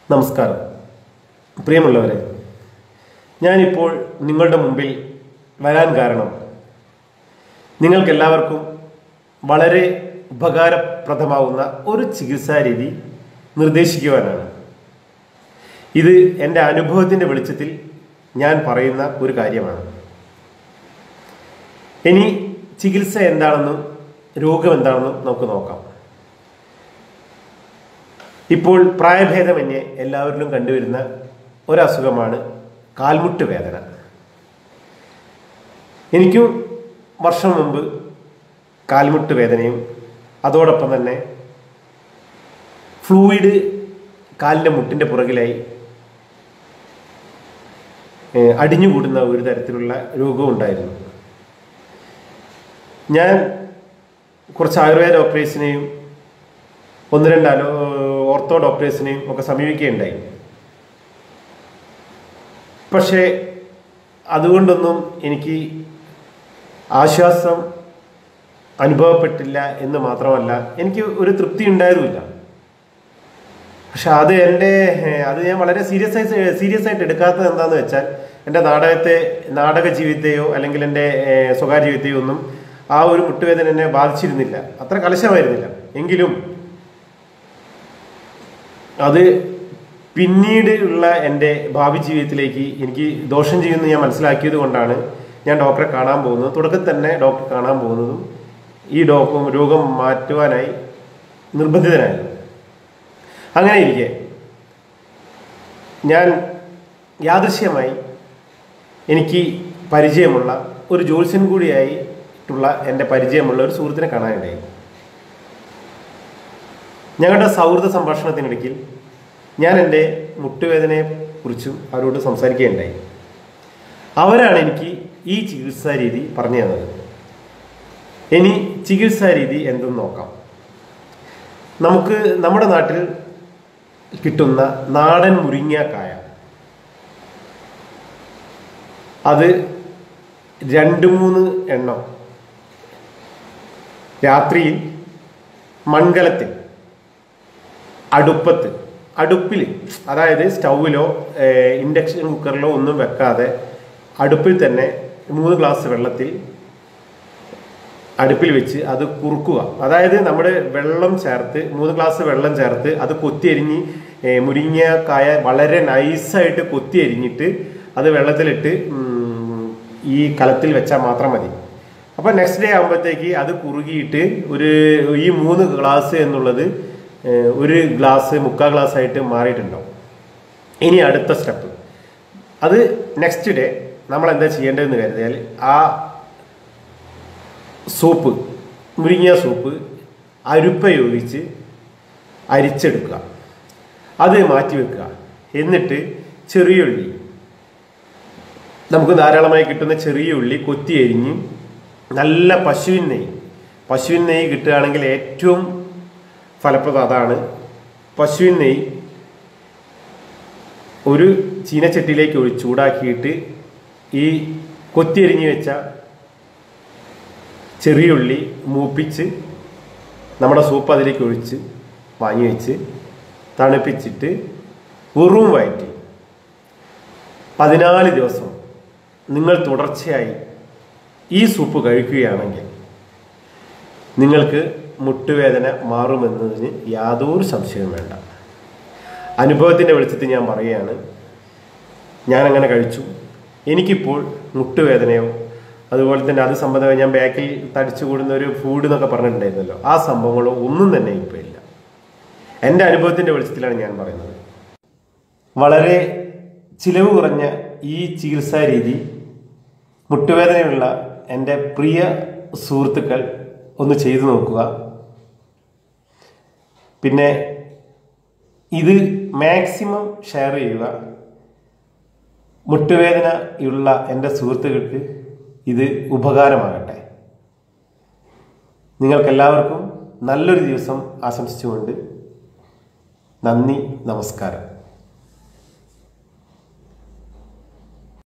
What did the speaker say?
നമസ്കാരം പ്രിയമുള്ളവരെ ഞാനിപ്പോൾ നിങ്ങളുടെ മുമ്പിൽ വരാൻ കാരണം നിങ്ങൾക്കെല്ലാവർക്കും വളരെ ഉപകാരപ്രദമാവുന്ന ഒരു ചികിത്സാ രീതി നിർദ്ദേശിക്കുവാനാണ് ഇത് എൻ്റെ അനുഭവത്തിൻ്റെ വെളിച്ചത്തിൽ ഞാൻ പറയുന്ന ഒരു കാര്യമാണ് ഇനി ചികിത്സ എന്താണെന്നും രോഗം എന്താണെന്നും നമുക്ക് നോക്കാം ഇപ്പോൾ പ്രായഭേദമന്യേ എല്ലാവരിലും കണ്ടുവരുന്ന ഒരസുഖമാണ് കാൽമുട്ട് വേദന എനിക്കും വർഷം മുമ്പ് കാൽമുട്ട് വേദനയും അതോടൊപ്പം തന്നെ ഫ്ലൂയിഡ് കാലിൻ്റെ മുട്ടിൻ്റെ പുറകിലായി ഏഹ്, അടിഞ്ഞുകൂടുന്ന ഒരു തരത്തിലുള്ള രോഗവും ഉണ്ടായിരുന്നു ഞാൻ കുറച്ച് ആയുർവേദ ഡോക്ടേഴ്സിനെയും ഒന്ന് രണ്ട് അലോ ഓർത്തോ ഡോക്ടേഴ്സിനെയും ഒക്കെ സമീപിക്കുകയുണ്ടായി പക്ഷേ അതുകൊണ്ടൊന്നും എനിക്ക് ആശ്വാസം അനുഭവപ്പെട്ടില്ല എന്ന് മാത്രമല്ല എനിക്ക് ഒരു തൃപ്തി ഉണ്ടായതുമില്ല പക്ഷെ അത് എൻ്റെ ഏഹ്, അത് ഞാൻ വളരെ സീരിയസ് ആയി സീരിയസ് ആയിട്ട് എടുക്കാത്തത് എന്താണെന്ന് വെച്ചാൽ എൻ്റെ നാടകത്തെ നാടക ജീവിതത്തെയോ അല്ലെങ്കിൽ എൻ്റെ ഏഹ്, സ്വകാര്യ ജീവിതത്തെയോ ഒന്നും ആ ഒരു മുട്ടുവേദന എന്നെ ബാധിച്ചിരുന്നില്ല അത്ര കലശമായിരുന്നില്ല എങ്കിലും അത് പിന്നീട് ഉള്ള എൻ്റെ ഭാവി ജീവിതത്തിലേക്ക് എനിക്ക് ദോഷം ചെയ്യുമെന്ന് ഞാൻ മനസ്സിലാക്കിയത് കൊണ്ടാണ് ഞാൻ ഡോക്ടറെ കാണാൻ പോകുന്നത് തുടക്കത്തിൽ തന്നെ ഡോക്ടറെ കാണാൻ പോകുന്നതും ഈ ഡോക്ടർ രോഗം മാറ്റുവാനായി നിർബന്ധിതനായിരുന്നു അങ്ങനെ ഇരിക്കെ ഞാൻ യാദൃശ്യമായി എനിക്ക് പരിചയമുള്ള ഒരു ജ്യോത്സ്യൻ കൂടിയായിട്ടുള്ള എൻ്റെ പരിചയമുള്ള ഒരു സുഹൃത്തിനെ കാണാനിടയായി ഞങ്ങളുടെ സൗഹൃദ സംഭാഷണത്തിനിടയ്ക്കിൽ ഞാൻ എൻ്റെ മുട്ടുവേദനയെ കുറിച്ചും അവരോട് സംസാരിക്കുകയുണ്ടായി അവരാണ് എനിക്ക് ഈ ചികിത്സാ രീതി പറഞ്ഞു തന്നത് ഇനി ചികിത്സാ രീതി എന്തെന്ന് നോക്കാം നമുക്ക് നമ്മുടെ നാട്ടിൽ കിട്ടുന്ന നാടൻ മുരിങ്ങാക്കായ അത് രണ്ട് മൂന്ന് എണ്ണം രാത്രിയിൽ മൺകലത്തിൽ അടുപ്പത്ത് അടുപ്പിൽ അതായത് സ്റ്റൗവിലോ ഇൻഡക്ഷൻ കുക്കറിലോ ഒന്നും വെക്കാതെ അടുപ്പിൽ തന്നെ മൂന്ന് ഗ്ലാസ് വെള്ളത്തിൽ അടുപ്പിൽ വെച്ച് അത് കുറുക്കുക അതായത് നമ്മുടെ വെള്ളം ചേർത്ത് മൂന്ന് ഗ്ലാസ് വെള്ളം ചേർത്ത് അത് കൊത്തിയരിഞ്ഞ് ഏ, മുരിങ്ങക്കായ വളരെ നൈസായിട്ട് കൊത്തിയരിഞ്ഞിട്ട് അത് വെള്ളത്തിലിട്ട് ഉം, ഈ കലത്തിൽ വെച്ചാൽ മാത്രം മതി അപ്പോൾ നെക്സ്റ്റ് ഡേ ആകുമ്പോഴത്തേക്ക് അത് കുറുകിയിട്ട് ഒരു ഈ മൂന്ന് ഗ്ലാസ് എന്നുള്ളത് ഏ, ഒരു ഗ്ലാസ് മുക്കാൽ ഗ്ലാസ് ആയിട്ട് മാറിയിട്ടുണ്ടാവും ഇനി അടുത്ത സ്റ്റെപ്പ് അത് നെക്സ്റ്റ് ഡേ നമ്മൾ എന്താ ചെയ്യേണ്ടതെന്ന് കരുതിയാൽ ആ സൂപ്പ് മുരിങ്ങ സൂപ്പ് അരുപ്പയൊഴിച്ച് അരിച്ചെടുക്കുക അത് മാറ്റി വെക്കുക എന്നിട്ട് ചെറിയുള്ളി നമുക്ക് ധാരാളമായി കിട്ടുന്ന ചെറിയ ഉള്ളി കൊത്തി എരിഞ്ഞ് നല്ല പശുവിൻ നെയ്യ് പശുവിൻ നെയ്യ് കിട്ടുകയാണെങ്കിൽ ഏറ്റവും ഫലപ്രദം അതാണ് പശുവിൻ നെയ്യ് ഒരു ചീനച്ചട്ടിയിലേക്ക് ഒഴി ചൂടാക്കിയിട്ട് ഈ കൊത്തിയരിഞ്ഞ് വെച്ച ചെറിയുള്ളി മൂപ്പിച്ച് നമ്മുടെ സൂപ്പ് അതിലേക്ക് ഒഴിച്ച് വാങ്ങി വെച്ച് തണുപ്പിച്ചിട്ട് വെറും വയറ്റി പതിനാല് ദിവസം നിങ്ങൾ തുടർച്ചയായി ഈ സൂപ്പ് കഴിക്കുകയാണെങ്കിൽ നിങ്ങൾക്ക് മുട്ടുവേദന മാറുമെന്നതിന് യാതൊരു സംശയവും വേണ്ട അനുഭവത്തിൻ്റെ വെളിച്ചത്തിൽ ഞാൻ പറയുകയാണ് ഞാൻ അങ്ങനെ കഴിച്ചു എനിക്കിപ്പോൾ മുട്ടുവേദനയോ അതുപോലെ തന്നെ അത് സംബന്ധമായി ഞാൻ ബാക്കിൽ തടിച്ചു കൂടുന്ന ഒരു ഫുഡ് എന്നൊക്കെ പറഞ്ഞിട്ടുണ്ടായിരുന്നല്ലോ ആ സംഭവങ്ങളോ ഒന്നും തന്നെ ഇപ്പോൾ ഇല്ല എൻ്റെ അനുഭവത്തിൻ്റെ വെളിച്ചത്തിലാണ് ഞാൻ പറയുന്നത് വളരെ ചിലവ് കുറഞ്ഞ ഈ ചികിത്സാ രീതി മുട്ടുവേദനയുള്ള എൻ്റെ പ്രിയ സുഹൃത്തുക്കൾ ഒന്ന് ചെയ്തു നോക്കുക പിന്നെ ഇത് മാക്സിമം ഷെയർ ചെയ്യുക മുട്ടുവേദന ഉള്ള എൻ്റെ സുഹൃത്തുക്കൾക്ക് ഇത് ഉപകാരമാകട്ടെ നിങ്ങൾക്കെല്ലാവർക്കും നല്ലൊരു ദിവസം ആശംസിച്ചുകൊണ്ട് നന്ദി നമസ്കാരം